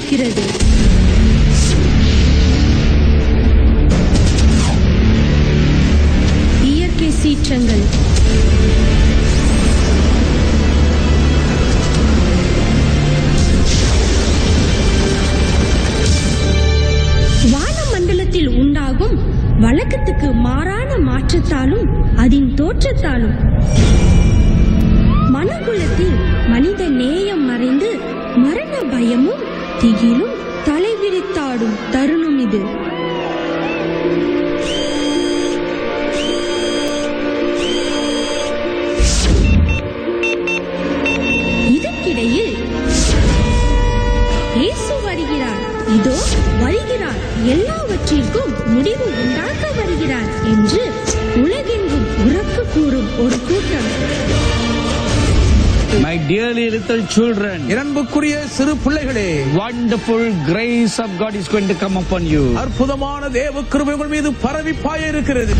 இருக்கிறது இயற்கை சீற்றங்கள் வானமண்டலத்தில் உண்டாகும் வழக்கத்துக்கு மாறான மாற்றத்தாலும் அதன் தோற்றத்தாலும் மனகுலத்தில் மனித நேயம் மறைந்து மரண பயமும் திகிலும் தலைவிரித்தாடும் தருணம் இது இதற்கிடையில் இயேசு வருகிறார் இதோ வருகிறார் எல்லாவற்றிற்கும் முடிவு உண்டாக்க வருகிறார் என்று உலகெங்கும் உறக்க கூறும் ஒரு கூட்டம் My dearly little children, இரண்புக்குரிய சிறு பிள்ளைகளே wonderful grace of God is going to come upon you. அற்புதமான தேவ கிருபை உங்கள் மீது பரவி பாய இருக்கிறது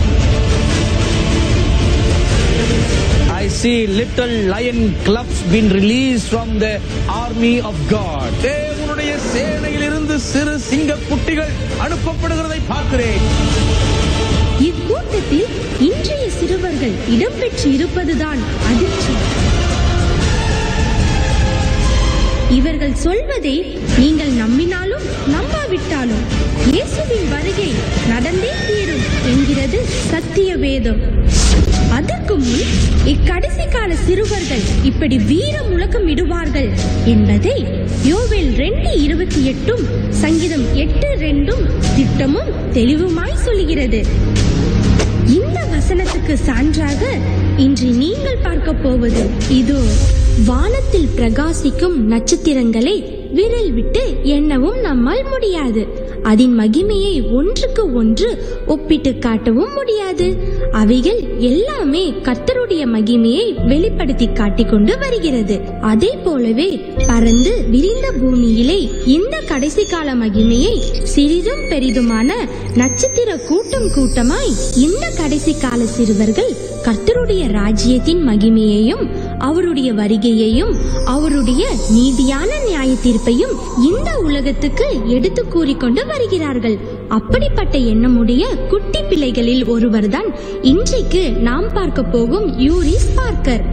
I see little lion clubs being released from the army of God. தேவனுடைய சேனையிலிருந்து சிறு சிங்க குட்டிகள் அனுப்பப்படுகிறதை பார்க்கிறேன் இக்கூட்டத்தில் இன்றைய சிறுவர்கள் இடம்பெற்று இருப்பதுதான் அதிர்ச்சி இவர்கள் சொல்வதை நீங்கள் நம்பினாலும் நம்பாவிட்டாலும் இயேசுவின் வருகை நடந்தே தீரும் என்கிறது சத்திய வேதம் அதற்கு முன் இக்கடைசி கால சிறுவர்கள் இப்படி வீர முழக்கம் இடுவார்கள் என்பதை யோவேல் ரெண்டு இருபத்தி எட்டும் சங்கீதம் எட்டு ரெண்டும் திட்டமும் தெளிவுமாய் சொல்கிறது இந்த வசனத்துக்கு சான்றாக இன்று நீங்கள் பார்க்க போவது இதோ வானத்தில் பிரகாசிக்கும் நட்சத்திரங்களை விரல் விட்டு எண்ணவும் நம்மால் முடியாது அதன் மகிமையை ஒன்றுக்கு ஒன்று ஒப்பிட்டு காட்டவும் முடியாது அவைகள் எல்லாமே கர்த்தருடைய மகிமையை வெளிப்படுத்தி காட்டிக் கொண்டு வருகிறது அதே போலவே பறந்து விரிந்த பூமியிலே இந்த கடைசி கால மகிமையை சிறிதும் பெரிதுமான நட்சத்திர கூட்டம் கூட்டமாய் இந்த கடைசி கால சிறுவர்கள் கர்த்தருடைய ராஜ்யத்தின் மகிமையையும் அவருடைய வருகையையும் அவருடைய நீதியான நியாய தீர்ப்பையும் இந்த உலகத்துக்கு எடுத்து கூறிக்கொண்டு வருகிறார்கள் அப்படிப்பட்ட எண்ணமுடைய குட்டி பிள்ளைகளில் ஒருவர்தான் இன்றைக்கு நாம் பார்க்க போகும் யூரிஸ் பார்க்கர்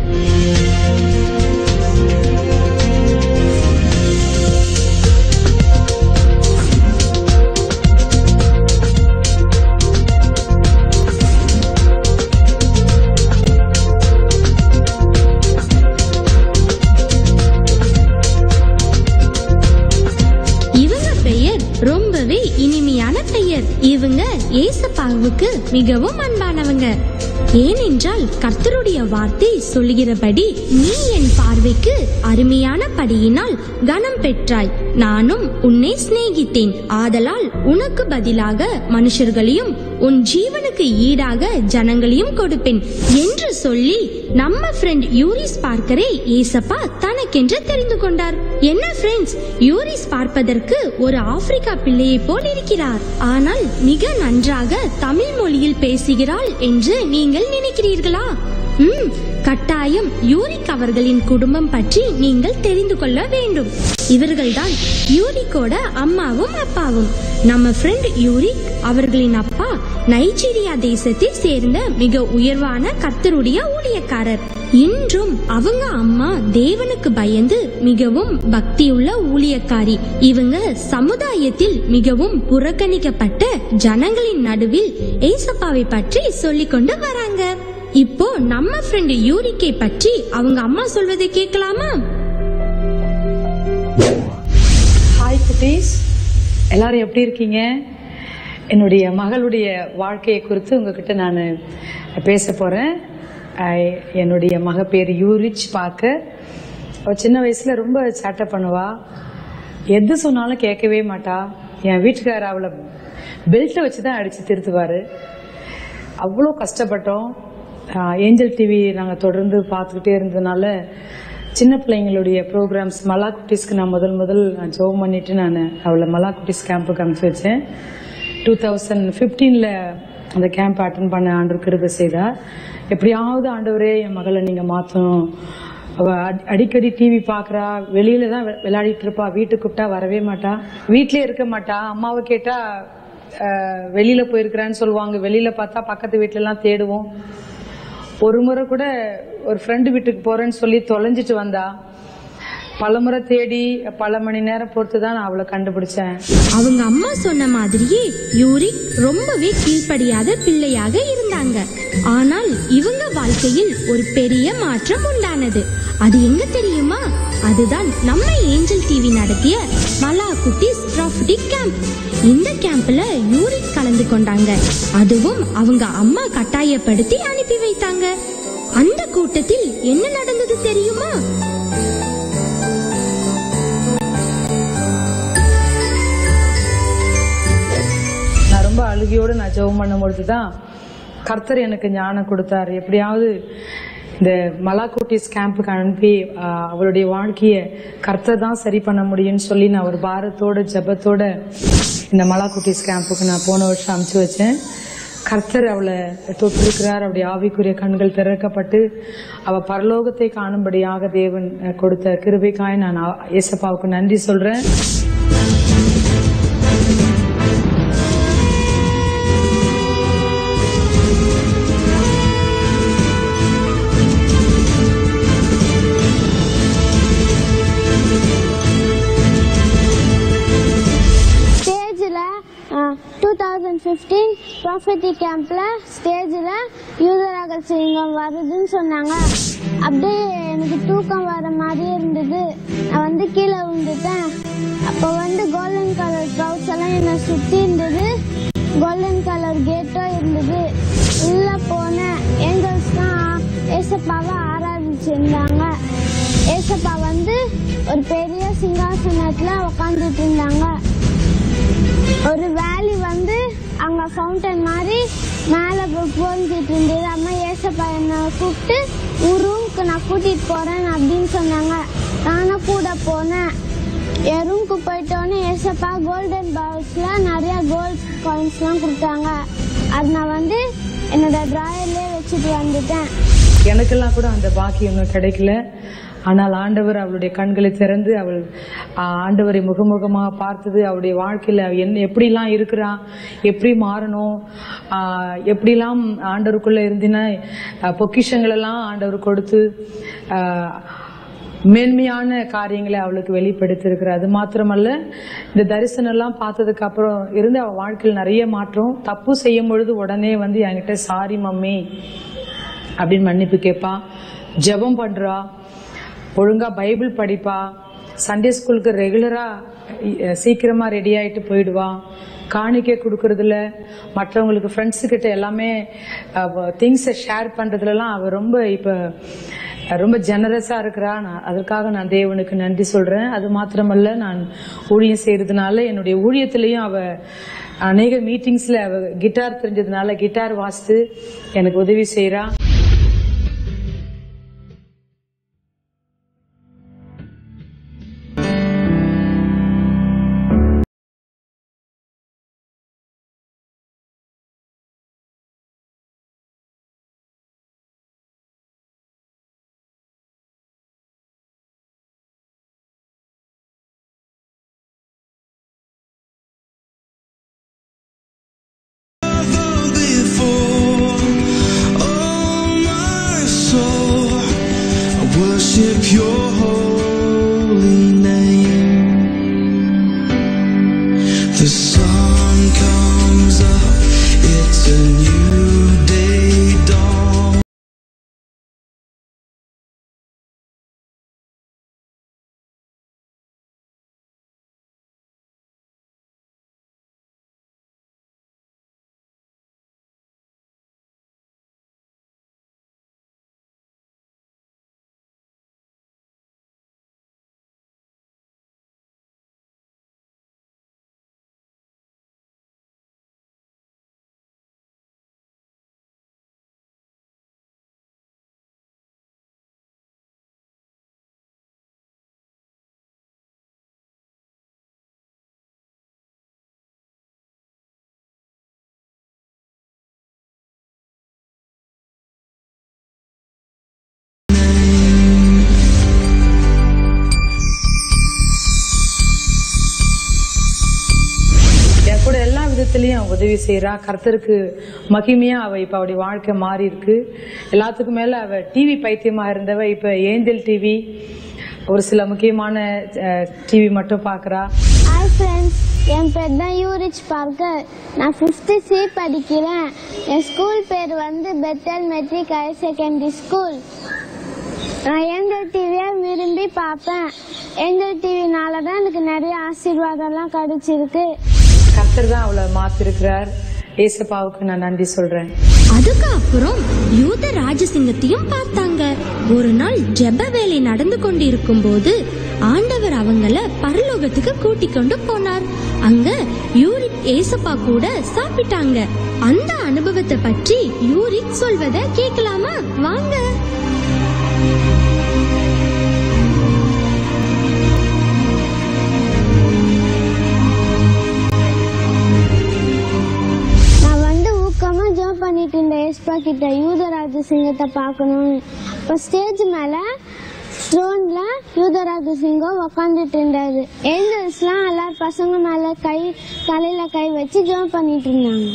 இவங்க பெயர் ரொம்பவே இனிமையான பெயர் இவங்க ஏசப்பாவுக்கு மிகவும் அன்பானவங்க ஏனென்றால் கர்த்தருடைய வார்த்தை சொல்கிறபடி நீ என் பார்வைக்கு அருமையான படியினால் கனம் பெற்றாய் நானும் உன்னை சிநேகித்தேன் ஆதலால் உனக்கு பதிலாக மனுஷர்களையும் உன் ஜீவனுக்கு ஈடாக ஜனங்களையும் கொடுப்பேன் என்று சொல்லி நம்ம ஃப்ரெண்ட் யூரிஸ் பார்க்கரே ஏசப்பா தனக்கென்று தெரிந்து கொண்டார் என்ன ஃப்ரெண்ட்ஸ் யூரிஸ் பார்ப்பதற்கு ஒரு ஆப்பிரிக்கா பிள்ளையை போல் இருக்கிறார் ஆனால் மிக நன்றாக தமிழ் மொழியில் பேசுகிறாள் என்று நீங்கள் நினைக்கிறீர்களா ம் கட்டாயம் யூரிக் அவர்களின் குடும்பம் பற்றி நீங்கள் தெரிந்து கொள்ள வேண்டும் இவர்கள்தான் யூரிக்கோட அம்மாவும் அப்பாவும் நம்ம ஃப்ரெண்ட் யூரிக் அவர்களின் அப்பா நைஜீரியா தேசத்தை சேர்ந்த மிக உயர்வான கர்த்தருடைய ஊழியக்காரர் இன்றும் அவங்க அம்மா தேவனுக்கு பயந்து மிகவும் பக்தியுள்ள ஊழியக்காரி இவங்க சமுதாயத்தில் மிகவும் புறக்கணிக்கப்பட்ட ஜனங்களின் நடுவில் ஏசப்பாவை பற்றி சொல்லிக் கொண்டு வராங்க இப்போ நம்ம ஃப்ரெண்ட் யூரிக்கை பற்றி அவங்க அம்மா சொல்வதை கேட்கலாமா ஹாய் குட்டீஸ் எல்லாரும் எப்படி இருக்கீங்க என்னுடைய மகளுடைய வாழ்க்கையை குறித்து உங்ககிட்ட நான் பேச போகிறேன் என்னுடைய மக பேர் யூரிச் பார்க்க அவள் சின்ன வயசில் ரொம்ப சேட்டை பண்ணுவா எது சொன்னாலும் கேட்கவே மாட்டா என் வீட்டுக்காரர் அவளை பெல்ட்டை வச்சு தான் அடித்து திருத்துவார் அவ்வளோ கஷ்டப்பட்டோம் ஏஞ்சல் டிவி நாங்கள் தொடர்ந்து பார்த்துக்கிட்டே இருந்ததுனால சின்ன பிள்ளைங்களுடைய ப்ரோக்ராம்ஸ் மலா குட்டீஸ்க்கு நான் முதல் முதல் நான் ஜோம் பண்ணிட்டு நான் அவளை மலா குட்டீஸ் கேம்புக்கு அனுப்பிச்சு வச்சேன் டூ தௌசண்ட் ஃபிஃப்டீனில் அந்த கேம்ப் அட்டன் பண்ண ஆண்டு கிருபை செய்தார் எப்படியாவது ஆண்டவரே என் மகளை நீங்கள் மாற்றணும் அவ அடி- அடிக்கடி டிவி பாக்குறா வெளியில தான் வெ- விளையாடிட்டு இருப்பா வீட்டுக்கு கூப்பிட்டா வரவே மாட்டா வீட்லயே இருக்க மாட்டா அம்மாவை கேட்டா அஹ், வெளியில போயிருக்கிறான்னு சொல்லுவாங்க வெளியில பார்த்தா பக்கத்து வீட்டுல எல்லாம் தேடுவோம் ஒரு முறை கூட ஒரு ஃப்ரெண்டு வீட்டுக்கு போறேன்னு சொல்லி தொலைஞ்சிட்டு வந்தா பலமுறை தேடி பல மணி நேரம் பொறுத்து தான் நான் அவளை கண்டுபிடிச்சேன் அவங்க அம்மா சொன்ன மாதிரியே யூரிக் ரொம்பவே கீழ்ப்படியாத பிள்ளையாக இருந்தாங்க ஆனால் இவங்க வாழ்க்கையில் ஒரு பெரிய மாற்றம் உண்டானது அது எங்க தெரியுமா அதுதான் நம்ம ஏஞ்சல் டிவி நடத்திய மலா குட்டிஸ் ப்ராஃபிட்டிக் கேம்ப் இந்த கேம்ப்ல யூரிக் கலந்து கொண்டாங்க அதுவும் அவங்க அம்மா கட்டாயப்படுத்தி அனுப்பி வைத்தாங்க அந்த கூட்டத்தில் என்ன நடந்தது தெரியுமா நான் ரொம்ப அழுகையோடு நான் ஜெபம் பண்ணும்பொழுது தான் கர்த்தர் எனக்கு ஞானம் கொடுத்தார் எப்படியாவது இந்த மலாக்குட்டிஸ் கேம்புக்கு அனுப்பி ஆஹ், அவளுடைய வாழ்க்கையை கர்த்தர் தான் சரி பண்ண முடியும்னு சொல்லி நான் ஒரு பாரத்தோட ஜெபத்தோட இந்த மலாக்குட்டிஸ் கேம்புக்கு நான் போன வருஷம் அனுப்பிச்சு வச்சேன் கர்த்தர் அவளை தொட்டிருக்கிறார் அவருடைய ஆவிக்குரிய கண்கள் திறக்கப்பட்டு அவ பரலோகத்தை காணும்படியாக தேவன் அஹ், கொடுத்த கிருபைக்காய் நான் ஆ- ஏசப்பாவுக்கு நன்றி சொல்றேன் ஸ்டேஜில் டூ தௌசண்ட் ஃபிஃப்டீன் ப்ராஃபிட்டி கேம்பில் ஸ்டேஜில் யூதராக சிங்கம் வருதுன்னு சொன்னாங்க அப்படியே எனக்கு தூக்கம் வர மாதிரியே இருந்தது நான் வந்து கீழே விழுந்துட்டேன் அப்போ வந்து கோல்டன் கலர் க்ரௌட்ஸ் எல்லாம் என்னை சுற்றி இருந்தது கோல்டன் கலர் கேட்டும் இருந்தது உள்ளே போனேன் ஏஞ்சல்ஸ் தான் ஏசப்பாவை ஆராதிச்சிருந்தாங்க ஏசப்பா வந்து ஒரு பெரிய சிங்காசனத்தில் உட்காந்துட்டு இருந்தாங்க ஒரு வேலி வந்து அங்க ஃபவுண்டன் மாதிரி மேலே போஞ்சிட்டு இருந்தது அம்மா ஏசப்பா என்னை கூப்பிட்டு உன் ரூமுக்கு நான் கூட்டிட்டு போறேன் அப்படின்னு சொன்னாங்க நானும் கூட போனேன் என் ரூமுக்கு போயிட்டோன்னே ஏசப்பா கோல்டன் பவுல்ஸ்ல நிறைய கோல்ட் காயின்ஸ்லாம் கொடுத்தாங்க அது நான் வந்து என்னோட ட்ராயர்லேயே வச்சுட்டு வந்துட்டேன் எனக்கெல்லாம் கூட அந்த பாக்கியம் இன்னும் கிடைக்கல ஆனால் ஆண்டவர் அவளுடைய கண்களை திறந்து அவள் ஆ, ஆண்டவரை முகமுகமாக பார்த்தது அவளுடைய வாழ்க்கையில் அவ என்ன எப்படிலாம் இருக்கிறா எப்படி மாறணும் ஆ, எப்படிலாம் ஆண்டவருக்குள்ள இருந்தினா ஆ, பொக்கிஷங்கள் எல்லாம் ஆண்டவர் கொடுத்து ஆ, மேன்மையான காரியங்களை அவளுக்கு வெளிப்படுத்தியிருக்கிறார் அது மாத்திரமல்ல இந்த தரிசனம் எல்லாம் பார்த்ததுக்கு அப்புறம் இருந்து அவள் வாழ்க்கையில் நிறைய மாற்றம் தப்பு செய்யும் பொழுது உடனே வந்து என்கிட்ட சாரி மம்மி அப்படின்னு மன்னிப்பு கேட்பா ஜெபம் பண்றா ஒழுங்கா பைபிள் படிப்பா சண்டே ஸ்கூலுக்கு ரெகுலரா அஹ், சீக்கிரமா ரெடி ஆயிட்டு போயிடுவா காணிக்கை கொடுக்கறதுல மற்றவங்களுக்கு ஃப்ரெண்ட்ஸு கிட்ட எல்லாமே திங்ஸை ஷேர் பண்றதுலலாம் அவ ரொம்ப இப்ப அஹ், ரொம்ப ஜெனரஸா இருக்கிறா நான் அதற்காக நான் தேவனுக்கு நன்றி சொல்றேன் அது மாத்திரமல்ல நான் ஊழியம் செய்யறதுனால என்னுடைய ஊழியத்திலையும் அவ அநேக மீட்டிங்ஸ்ல அவ கிட்டார் தெரிஞ்சதுனால கிட்டார் வாசித்து எனக்கு உதவி செய்றா before. Oh உதவி செய்றா கர்த்தருக்கு மகிமையா அவ இப்ப அவளுடைய வாழ்க்கை மாறி இருக்கு எல்லாத்துக்கும் மேல அவ டிவி பைத்தியமா இருந்தவ இப்ப ஏஞ்சல் டிவி ஒரு சில முக்கியமான டிவி மட்டும் பார்க்கறா ஹாய் ஃப்ரெண்ட்ஸ் என் பேர் தான் யூரிச் பார்க்கர் நான் ஃபிஃப்த்து சி படிக்கிறேன் என் ஸ்கூல் பேர் வந்து Bethel matric higher secondary school நான் ஏஞ்சல் டிவியை விரும்பி பார்ப்பேன் ஏஞ்சல் டிவினால தான் எனக்கு நிறைய ஆசீர்வாதம்லாம் கிடைச்சிருக்கு கர்த்தர் தான் அவளை மாத்திருக்கிறார் ஏசப்பாவுக்கு நான் நன்றி சொல்றேன் அதுக்கு அப்புறம் யூத ராஜசிங்கத்தையும் பார்த்தாங்க ஒரு நாள் ஜெப வேலை நடந்து கொண்டிருக்கும் போது ஆண்டவர் அவங்கள பரலோகத்துக்கு கூட்டிக் கொண்டு போனார் அங்க யூரிக் ஏசப்பா கூட சாப்பிட்டாங்க அந்த அனுபவத்தை பற்றி யூரிக் சொல்வத கேட்கலாமா வாங்க நான் வந்து ஊக்கமா ஜம்ப் பண்ணிட்டு இருந்தேன் ஏஸ்பா கிட்ட யூதராஜ சிங்கத்தை பார்க்கணும்னு இப்போ ஸ்டேஜ் மேல த்ரோன்ல யூதராஜ சிங்கம் உக்காந்துட்டு இருந்தாரு ஏஞ்சல்ஸ்லாம் எல்லாரும் பசங்க மேல கை தலையில கை வச்சு ஜம்ப் பண்ணிட்டு இருந்தாங்க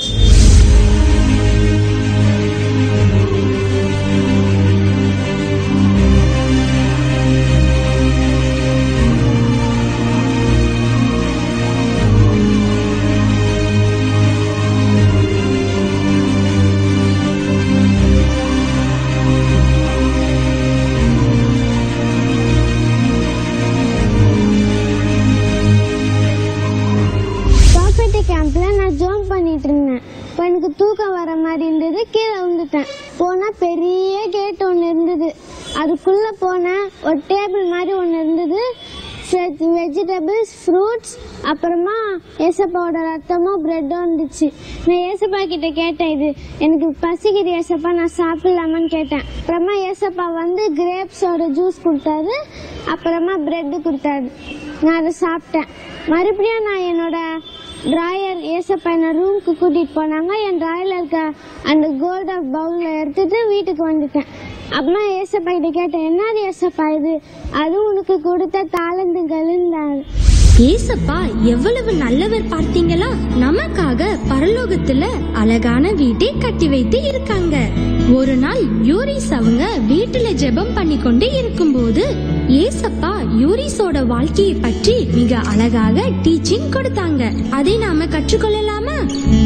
ப்ராப்பர்ட்டி கேம்ப்ல நான் ஜம்ப் பண்ணிட்டு இருந்தேன் இப்போ எனக்கு தூக்கம் வர மாதிரி இருந்தது கீழே விழுந்துட்டேன் போனா பெரிய கேட் ஒன்று இருந்தது அதுக்குள்ள போனேன் ஒரு டேபிள் மாதிரி ஒன்று இருந்தது வெஜிடபிள்ஸ் ஃப்ரூட்ஸ் அப்புறமா ஏசப்பாவோட ரத்தமும் பிரெட்டும் இருந்துச்சு நான் ஏசப்பா கிட்ட கேட்டேன் இது எனக்கு பசிக்குது ஏசப்பா நான் சாப்பிடலாமான்னு கேட்டேன் அப்புறமா ஏசப்பா வந்து கிரேப்ஸோட ஜூஸ் கொடுத்தாரு அப்புறமா பிரெட் கொடுத்தாரு நான் அதை சாப்பிட்டேன் மறுபடியும் நான் என்னோட டிராயர் ஏசப்பா என்ன ரூமுக்கு கூட்டிட்டு போனாங்க என் டிராயர்ல இருக்க அந்த கோல்ட் ஆஃப் பவுல்ல எடுத்துட்டு வீட்டுக்கு வந்துட்டேன் அம்மா ஏசப்பா கிட்ட கேட்டேன் என்னது ஏசப்பா இது அது உனக்கு கொடுத்த தாளந்துகள்ன்றாரு ஏசப்பா எவ்வளவு நல்லவர் பார்த்தீங்களா நமக்காக பரலோகத்துல அழகான வீட்டை கட்டி வைத்து இருக்காங்க ஒரு நாள் யூரிஸ் அவங்க வீட்டுல ஜெபம் பண்ணி கொண்டு இருக்கும்போது ஏசப்பா யூரிஸோட வாழ்க்கையை பற்றி மிக அழகாக டீச்சிங் கொடுத்தாங்க அதை நாம கற்றுக்கொள்ளலாமா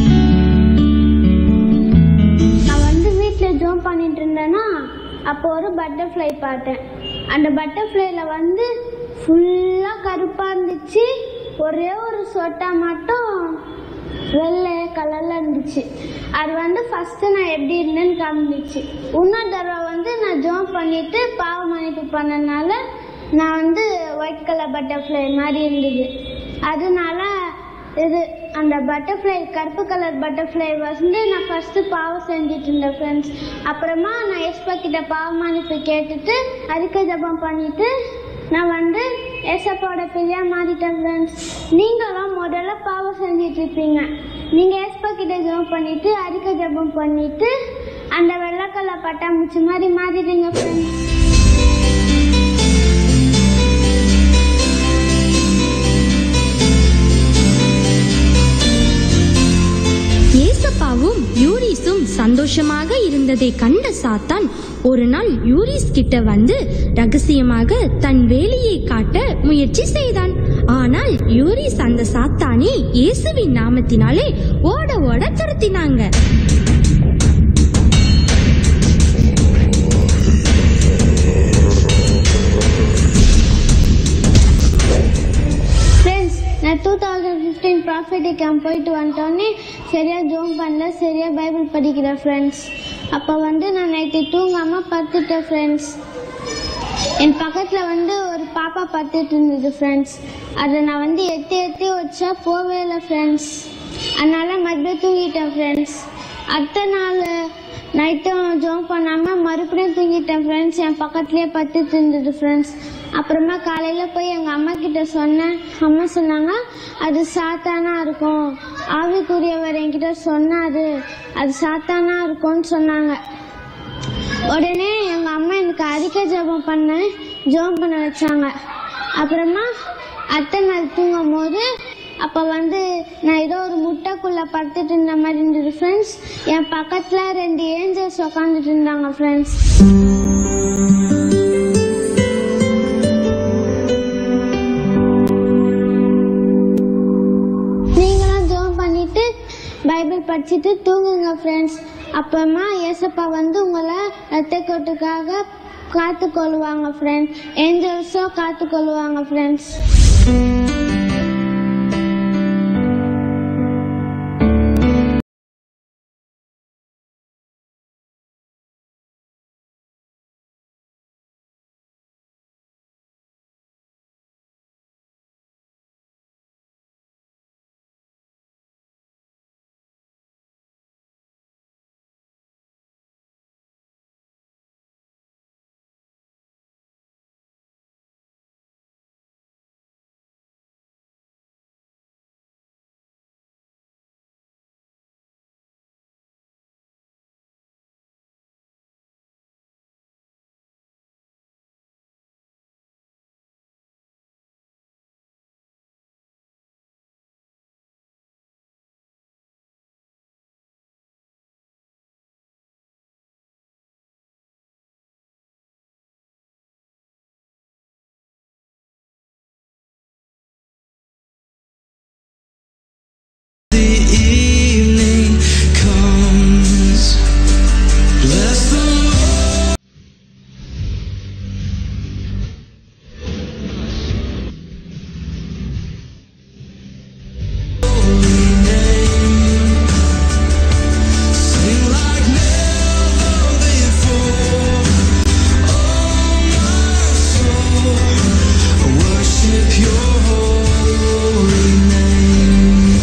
நான் வந்து வீட்டில் ஜோம் பண்ணிட்டு இருந்தேன்னா அப்போ ஒரு பட்டர்ஃப்ளை பார்த்தேன் அந்த பட்டர்ஃப்ளைல வந்து ஃபுல்லாக கருப்பாக இருந்துச்சு ஒரே ஒரு சொட்டா மட்டும் வெள்ளை கலரில் இருந்துச்சு அது வந்து ஃபஸ்ட்டு நான் எப்படி இருந்தேன்னு காமிச்சு இன்னொரு தடவை வந்து நான் ஜோம் பண்ணிட்டு பாவ மன்னிப்பு பண்ணனால நான் வந்து ஒயிட் கலர் பட்டர்ஃப்ளை மாதிரி இருந்தது அதனால இது அந்த பட்டர்ஃப்ளை கருப்பு கலர் பட்டர்ஃப்ளை வந்து நான் ஃபர்ஸ்ட் பாவம் செஞ்சுட்டு இருந்தேன் ஃப்ரெண்ட்ஸ் அப்புறமா நான் எஸ்பா கிட்ட பாவ மன்னிப்பு கேட்டுட்டு அறிக்கை ஜபம் பண்ணிட்டு நான் வந்து ஏசப்பாவோட பிள்ளையா மாறிட்டேன் ஃப்ரெண்ட்ஸ் நீங்களும் முதல்ல பாவம் செஞ்சுட்டு இருப்பீங்க நீங்க ஏசப்பா கிட்ட ஜபம் பண்ணிட்டு அறிக்கை ஜபம் பண்ணிட்டு அந்த வெள்ளைக்கல்ல பட்டாம்பூச்சி மாதிரி மாறிடுங்க ஃப்ரெண்ட்ஸ் ஏசப்பாவும் யூரிஸும் சந்தோஷமாக இருந்ததை கண்ட சாத்தான் ஒரு நாள் யூரிஸ் கிட்ட வந்து ரகசியமாக தன் வேலையை காட்ட முயற்சி செய்தான் ஆனால் யூரிஸ் அந்த சாத்தானை இயேசுவின் நாமத்தினாலே ஓட ஓட துரத்தினாங்க ஃப்ரெண்ட்ஸ் நான் two thousand fifteen prophetic camp போயிட்டு வந்துட்டோன்னே சரியாக ஜோம் பண்ணல சரியாக பைபிள் படிக்கிறேன் ஃப்ரெண்ட்ஸ் அப்போ வந்து நான் நைட்டு தூங்காமல் படுத்துட்டேன் ஃப்ரெண்ட்ஸ் என் பக்கத்தில் வந்து ஒரு பாப்பா படுத்துட்டு இருந்தது ஃப்ரெண்ட்ஸ் அதை நான் வந்து எத்தி எத்தி வச்சா போவே இல்லை ஃப்ரெண்ட்ஸ் அதனால மறுபடியும் தூங்கிட்டேன் ஃப்ரெண்ட்ஸ் அடுத்த நாள் நைட்டும் ஜோம் பண்ணாமல் மறுபடியும் தூங்கிட்டேன் ஃப்ரெண்ட்ஸ் என் பக்கத்துலேயே படுத்துட்டு இருந்தது ஃப்ரெண்ட்ஸ் அப்புறமா காலையில் போய் எங்கள் அம்மா கிட்ட சொன்னேன் அம்மா சொன்னாங்க அது சாத்தானா இருக்கும் ஆவிக்குரியவர் என்கிட்ட சொன்னாரு அது சாத்தானா இருக்கும்னு சொன்னாங்க உடனே எங்கள் அம்மா எனக்கு அறிக்கை ஜெபம் பண்ண ஜெபம் பண்ண வச்சாங்க அப்புறமா அத்தை நாள் தூங்கும் போது அப்போ வந்து நான் ஏதோ ஒரு முட்டைக்குள்ள படுத்துட்டு இருந்த மாதிரி இருந்தது ஃப்ரெண்ட்ஸ் என் பக்கத்துல ரெண்டு ஏஞ்சல்ஸ் உட்காந்துட்டு இருந்தாங்க ஃப்ரெண்ட்ஸ் நீங்களும் ஜோம் பண்ணிட்டு பைபிள் படிச்சுட்டு தூங்குங்க ஃப்ரெண்ட்ஸ் அப்புறமா ஏசப்பா வந்து உங்களை ரத்தக்கோட்டுக்காக காத்து கொள்வாங்க ஃப்ரெண்ட்ஸ் ஏஞ்சல்ஸும் காத்து கொள்வாங்க friends the evening comes. Bless the Lord. Holy name. Sing like never before. Oh, my soul, worship your holy name.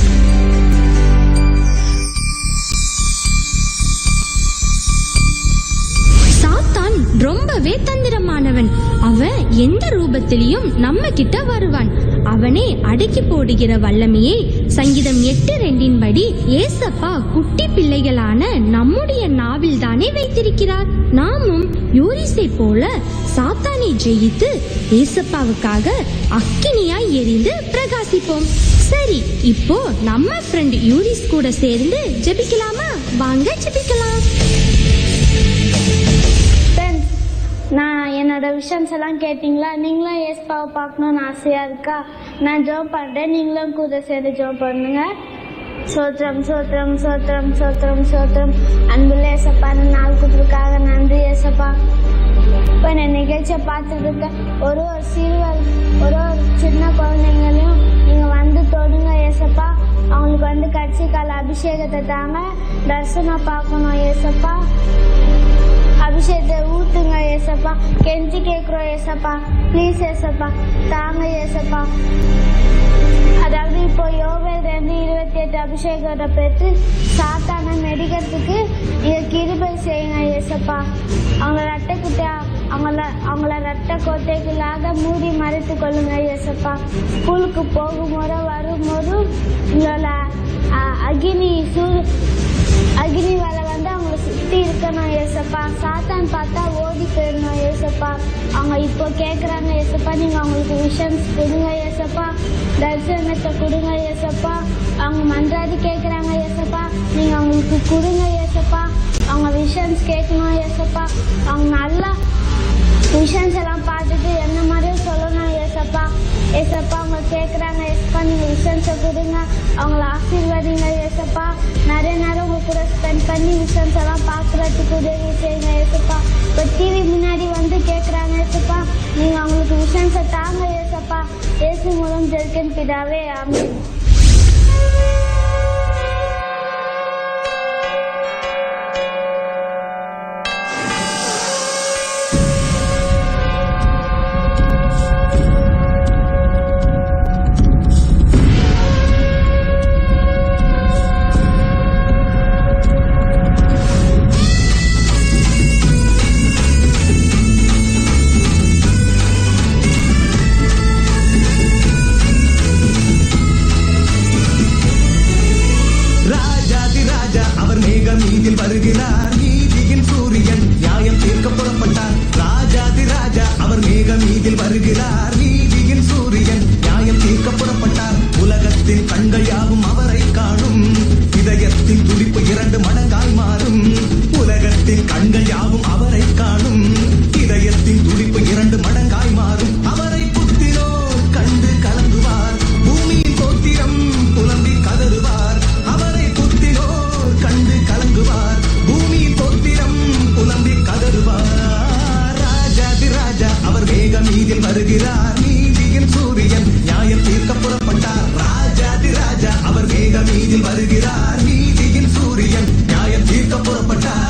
சாத்தான் ரொம்பவே தந்திரமானவன் அவன் எந்த ரூபத்திலையும் நம்ம கிட்ட வருவான் அவனே அடக்கி போடுகிற வல்லமையை சங்கீதம் எட்டு ரெண்டின் படி ஏசப்பா குட்டி பிள்ளைகளான நம்முடைய நாவில் தானே வைத்திருக்கிறார் நாமும் யூரிஸை போல சாத்தானை ஜெயித்து ஏசப்பாவுக்காக அக்கினியாய் எரிந்து பிரகாசிப்போம் சரி இப்போ நம்ம ஃப்ரெண்ட் யூரிஸ் கூட சேர்ந்து ஜெபிக்கலாமா வாங்க ஜெபிக்கலாம் ஃப்ரெண்ட்ஸ் நான் என்னோட விஷன்ஸ் எல்லாம் கேட்டிங்களா நீங்களும் ஏஸ்பாவை பார்க்கணுன்னு ஆசையாக இருக்கா நான் ஜோம் பண்ணுறேன் நீங்களும் கூட சேர்ந்து ஜோம் பண்ணுங்க சோத்திரம் சோத்திரம் சோத்திரம் சோத்திரம் சோத்திரம் அன்புள்ள ஏசப்பா இந்த நாள் கொடுத்துருக்காக நன்றி ஏசப்பா இப்போ இந்த நிகழ்ச்சியை பார்த்துட்டு இருக்க ஒரு ஒரு சிறுவர் ஒரு ஒரு சின்ன குழந்தைங்களையும் நீங்கள் வந்து தொடுங்க ஏசப்பா அவங்களுக்கு வந்து கட்சி கால அபிஷேகத்தை தாங்க தரிசனம் பார்க்கணும் ஏசப்பா அபிஷேகத்தை ஊத்துங்க ஏசப்பா கெஞ்சி கேட்குறோம் ஏசப்பா ப்ளீஸ் ஏசப்பா தாங்க ஏசப்பா அதாவது இப்போ யோவேல் ரெண்டு இருபத்தி எட்டு அபிஷேகத்தை பெற்று சாத்தான மெடிக்கிறதுக்கு நீங்க கிருபை செய்யுங்க ஏசப்பா அவங்க ரத்த குட்டியா அவங்கள அவங்கள ரத்த கோட்டைகளாக மூடி மறைத்து கொள்ளுங்க ஏசப்பா ஸ்கூலுக்கு போகும்போது வரும்போது உங்களோட அ- அக்னி சூ அக்னி வேலை வந்து அவங்களை சுற்றி இருக்கணும் ஏசப்பா சாத்தான் பார்த்தா ஓடி போயிடணும் ஏசப்பா அவங்க இப்போ கேட்குறாங்க ஏசப்பா நீங்கள் அவங்களுக்கு விஷன்ஸ் கொடுங்க ஏசப்பா தரிசனத்தை கொடுங்க ஏசப்பா அவங்க மன்றாடி கேட்குறாங்க ஏசப்பா நீங்கள் அவங்களுக்கு கொடுங்க ஏசப்பா அவங்க விஷன்ஸ் கேட்கணும் ஏசப்பா அவங்க நல்லா விஷன்ஸ் எல்லாம் பார்த்துட்டு என்ன மாதிரியும் சொல்லணும் ஏசப்பா ஏசப்பா அவங்க கேட்குறாங்க ஏசப்பா நீங்கள் விஷன்ஸை கொடுங்க அவங்கள ஆசீர்வதிங்க ஏசப்பா நிறைய நேரம் உங்க கூட ஸ்பெண்ட் பண்ணி விஷன்ஸ் எல்லாம் பார்க்குறதுக்கு உதவி செய்யுங்க ஏசப்பா இப்போ டிவி முன்னாடி வந்து கேட்குறாங்க ஏசப்பா நீங்கள் அவங்களுக்கு விஷன்ஸை தாங்க ஏசப்பா ஏசு மூலம் ஜெயிக்கன் பிதாவே ஆமென் ராஜாதி ராஜா அவர் மேக மீதில் வருகிறார் நீதியின் சூரியன் நியாயம் தீர்க்க புறப்பட்டார் ராஜாதி ராஜா அவர் மேக மீதில் வருகிறார் நீதியின் சூரியன் நியாயம் தீர்க்க புறப்பட்டார் உலகத்தின் மேக மீதில் வருகிறார் நீதியின் சூரியன் நியாயம் தீர்க்க புறப்பட்டார் ராஜாதி ராஜா அவர் மேக மீதில் வருகிறார் நீதியின் சூரியன் நியாயம் தீர்க்க புறப்பட்டார்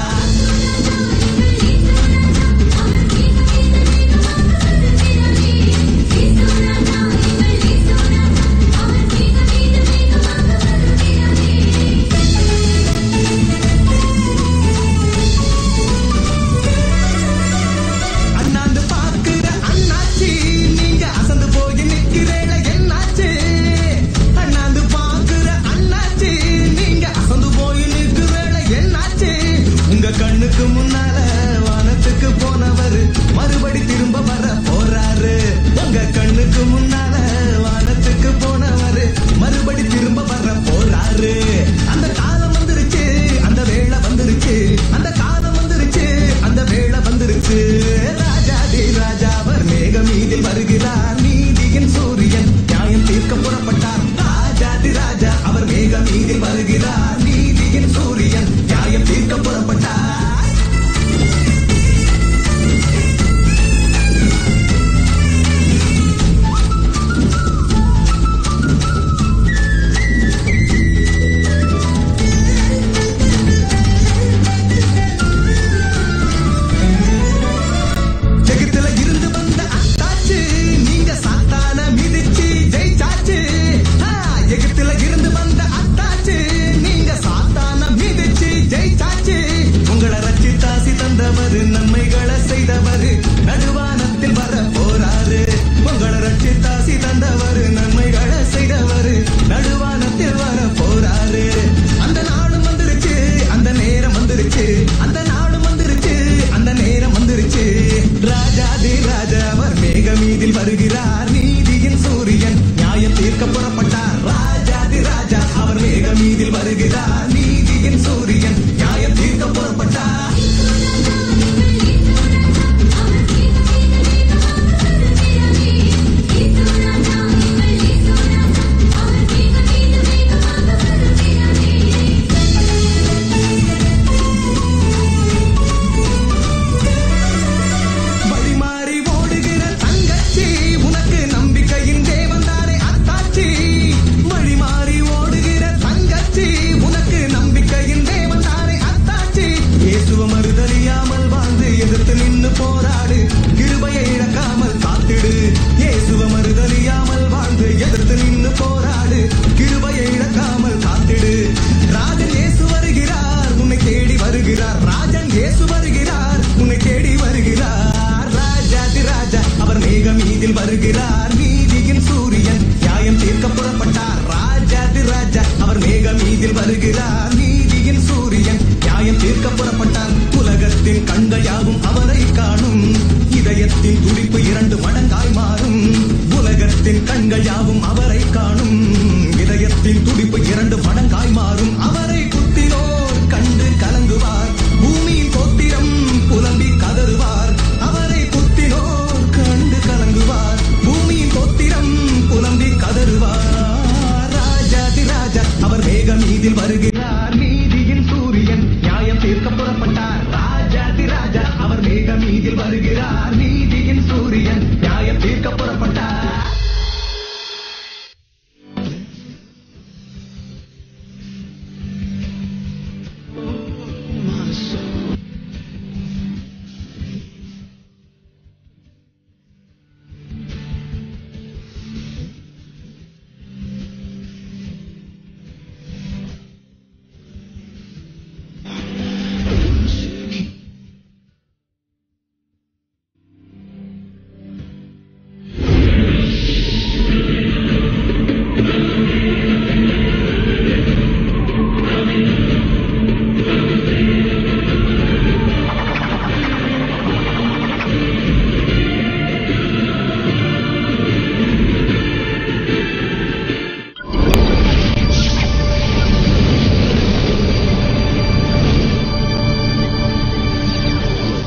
அண்ணாந்து பார்க்கிற அண்ணாச்சி நீங்க அசந்து போய் நிக்கிறேள என்னாச்சு அண்ணாந்து பார்க்கிற அண்ணாச்சி நீங்க அசந்து போய் நிக்கிறேள என்னாச்சு உங்க கண்ணுக்கு முன்னால வானத்துக்கு போனவர் மறுபடி திரும்ப வர போறாரு உங்க கண்ணுக்கு முன்னால வானத்துக்கு போனவர் மறுபடி திரும்ப வர போறாரு அந்த காலம் வந்துருச்சு அந்த வேளை வந்துருச்சு அந்த காலம் வந்துருச்சு அந்த வேளை வந்துருச்சு ராஜாதி ராஜா அவர் மேக மீதில் வருகிறார் நீதியின் சூரியன் நியாயம் தீர்க்க புறப்பட்டார் ராஜாதி ராஜா அவர் மேக மீதில் வருகிறார் நீதியின் சூரியன் நியாயம் தீர்க்க புறப்பட்டார் ஜெகத்துல இருந்து வந்த அத்தாச்சு நீங்க சாத்தான மிதிச்சு ஜெயிச்சாச்சு ஆ, எகிப்துல இருந்து வந்த அத்தாச்சு நீங்க சாத்தான மிதிச்சு ஜெயிச்சாச்சு உங்களை ரச்சி தாசி தந்தவர் நன்மைகளை செய்தவர் நடுவானத்தில் வர போறாரு உங்களை ரச்சி தாசி தந்தவர் நன்மைகளை செய்தவர் நடுவானத்தில் வர போறாரு அந்த நாளும் வந்துருச்சு அந்த நேரம் வந்துருச்சு அந்த நாளும் வந்துருச்சு அந்த நேரம் வந்துருச்சு ராஜாதி ராஜா அவர் மேக மீதில் வருகிறார் நீதியின் சூரியன் நியாயம் தீர்க்க புறப்பட்டார் ராஜாதி ராஜா அவர் மேக மீதில் வருகிறார் நீதியின் சூரியன் நியாயம் தீர்க்க புறப்பட்டார் வழிமாறி ஓடுகிற தங்கச்சி உனக்கு நம்பிக்கையின் தேவன் தானே அத்தாச்சி வழிமாறி ஓடுகிற தங்கச்சி உனக்கு நம்பிக்கையின் தேவன் தானே அத்தாச்சி இயேசுவ மறுதலியாமல் வாழ்ந்து எதிர்த்து நின்னு போராடு கிருபையை இழக்காமல் காத்திடு இயேசுவ மறுதலியாமல் வாழ்ந்து எதிர்த்து நின்னு போராடு கிருபையை இழக்காமல் காத்திடு ராஜன் இயேசு வருகிறார் உன்னை தேடி வருகிறார் ராஜன் இயேசு வருகிறார் உன்னை தேடி வருகிறார் ராஜாதி ராஜா அவர் மேக மீதில் வருகிறார் நீதியின் சூரியன் நியாயம் தீர்க்க புறப்பட்டார் ராஜாதி ராஜா அவர் மேக மீதில் வருகிறார் நீதியின் சூரியன் நியாயம் தீர்க்க புறப்பட்டார் உலகத்தின் கண்கள் யாவும் அவரை காணும் இதயத்தின் துடிப்பு இரண்டு மடங்காய் மாறும் உலகத்தின் கண்கள் யாவும் அவரை காணும் இதயத்தின் துடிப்பு இரண்டு மடங்காய் மாறும் அவரை குத்தினோர் கண்டு கலங்குவார் பூமியின் கோத்திரம் புலம்பி கதறுவார் அவரை குத்தினோர் கண்டு கலங்குவார் பூமியின் கோத்திரம் புலம்பி கதறுவார் ராஜாதி ராஜா அவர் மேக மீதில் வருகிறார் நீதியின் சூரியன் நியாயம் தீர்க்க